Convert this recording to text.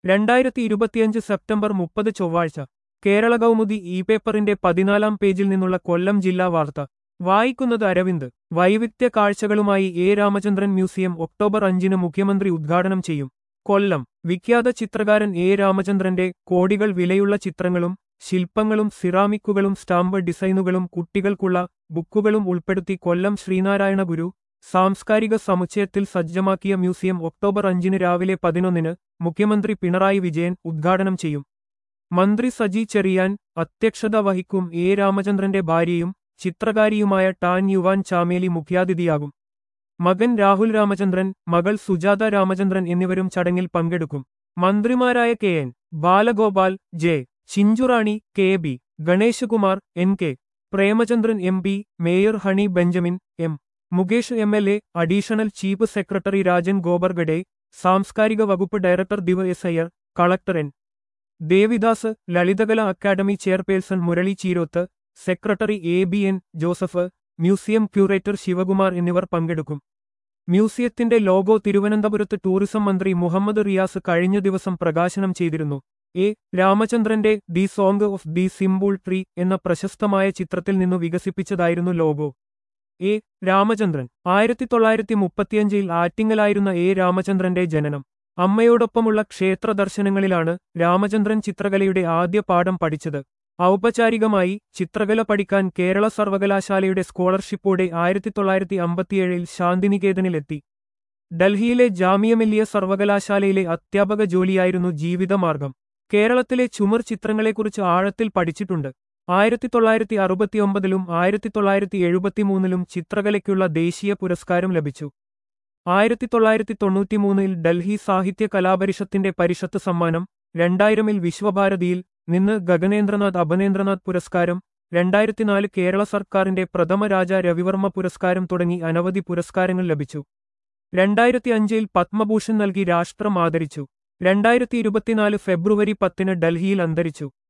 രണ്ടായിരത്തി ഇരുപത്തിയഞ്ച് സെപ്റ്റംബർ മുപ്പത് ചൊവ്വാഴ്ച കേരള കൗമുദി ഇ പേപ്പറിന്റെ പതിനാലാം പേജിൽ നിന്നുള്ള കൊല്ലം ജില്ലാ വാർത്ത വായിക്കുന്നത് അരവിന്ദ് വൈവിധ്യ കാഴ്ചകളുമായി എ രാമചന്ദ്രൻ മ്യൂസിയം ഒക്ടോബർ അഞ്ചിന് മുഖ്യമന്ത്രി ഉദ്ഘാടനം ചെയ്യും കൊല്ലം വിഖ്യാത ചിത്രകാരൻ എ രാമചന്ദ്രന്റെ കോടികൾ വിലയുള്ള ചിത്രങ്ങളും ശില്പങ്ങളും സിറാമിക്കുകളും സ്റ്റാമ്പ് ഡിസൈനുകളും കുട്ടികൾക്കുള്ള ബുക്കുകളും ഉൾപ്പെടുത്തി കൊല്ലം ശ്രീനാരായണ ഗുരു സാംസ്കാരിക സമുച്ചയത്തിൽ സജ്ജമാക്കിയ മ്യൂസിയം ഒക്ടോബർ അഞ്ചിന് രാവിലെ പതിനൊന്നിന് മുഖ്യമന്ത്രി പിണറായി വിജയൻ ഉദ്ഘാടനം ചെയ്യും മന്ത്രി സജി ചെറിയാൻ അധ്യക്ഷത വഹിക്കും എ രാമചന്ദ്രന്റെ ഭാര്യയും ചിത്രകാരിയുമായ ടാൻ യുവാൻ ചാമേലി മുഖ്യാതിഥിയാകും മകൻ രാഹുൽ രാമചന്ദ്രൻ മകൾ സുജാത രാമചന്ദ്രൻ എന്നിവരും ചടങ്ങിൽ പങ്കെടുക്കും മന്ത്രിമാരായ K N Balagopal J Chinchurani K B Ganeshkumar N K Premachandran M P mayor Honey Benjamin M Mukesh M L A additional chief secretary Rajan Khobragade സാംസ്കാരിക വകുപ്പ് director Divya S Iyer collector N Devidas Lalithakala academy chairperson Murali Cheeroth secretary A B N Joseph museum curator Sivakumar എന്നിവർ പങ്കെടുക്കും മ്യൂസിയത്തിന്റെ logo തിരുവനന്തപുരത്ത് tourism മന്ത്രി മുഹമ്മദ് റിയാസ് കഴിഞ്ഞ ദിവസം പ്രകാശനം ചെയ്തിരുന്നു എ രാമചന്ദ്രന്റെ the song of the simbal tree എന്ന പ്രശസ്തമായ ചിത്രത്തിൽ നിന്നു വികസിപ്പിച്ചതായിരുന്നു ലോഗോ എ രാമചന്ദ്രൻ ആയിരത്തി തൊള്ളായിരത്തി മുപ്പത്തിയഞ്ചിൽ ആറ്റിങ്ങലായിരുന്ന എ രാമചന്ദ്രന്റെ ജനനം അമ്മയോടൊപ്പമുള്ള ക്ഷേത്ര ദർശനങ്ങളിലാണ് രാമചന്ദ്രൻ ചിത്രകലയുടെ ആദ്യ പാഠം പഠിച്ചത് ഔപചാരികമായി ചിത്രകല പഠിക്കാൻ കേരള സർവകലാശാലയുടെ സ്കോളർഷിപ്പോടെ ആയിരത്തി തൊള്ളായിരത്തി അമ്പത്തിയേഴിൽ ശാന്തിനികേതനിലെത്തി ഡൽഹിയിലെ ജാമിയ മില്ലിയ സർവകലാശാലയിലെ അധ്യാപക ജോലിയായിരുന്നു ജീവിതമാർഗം കേരളത്തിലെ ചുമർ ചിത്രങ്ങളെക്കുറിച്ച് ആഴത്തിൽ പഠിച്ചിട്ടുണ്ട് ആയിരത്തി തൊള്ളായിരത്തി അറുപത്തിയൊമ്പതിലും ആയിരത്തി തൊള്ളായിരത്തി എഴുപത്തിമൂന്നിലും ചിത്രകലയ്ക്കുള്ള ദേശീയ പുരസ്കാരം ലഭിച്ചു ആയിരത്തി തൊള്ളായിരത്തി തൊണ്ണൂറ്റിമൂന്നിൽ ഡൽഹി സാഹിത്യ കലാപരിഷത്തിന്റെ പരിഷത്ത് സമ്മാനം രണ്ടായിരമിൽ വിശ്വഭാരതിയിൽ നിന്ന് ഗഗനേന്ദ്രനാഥ് അഭനേന്ദ്രനാഥ് പുരസ്കാരം രണ്ടായിരത്തിനാല് കേരള സർക്കാരിന്റെ പ്രഥമ രാജ രവിവർമ്മ പുരസ്കാരം തുടങ്ങി അനവധി പുരസ്കാരങ്ങൾ ലഭിച്ചു രണ്ടായിരത്തി അഞ്ചിൽ പത്മഭൂഷൺ നൽകി രാഷ്ട്രം ആദരിച്ചു രണ്ടായിരത്തി ഇരുപത്തിനാല് ഫെബ്രുവരി പത്തിന് ഡൽഹിയിൽ അന്തരിച്ചു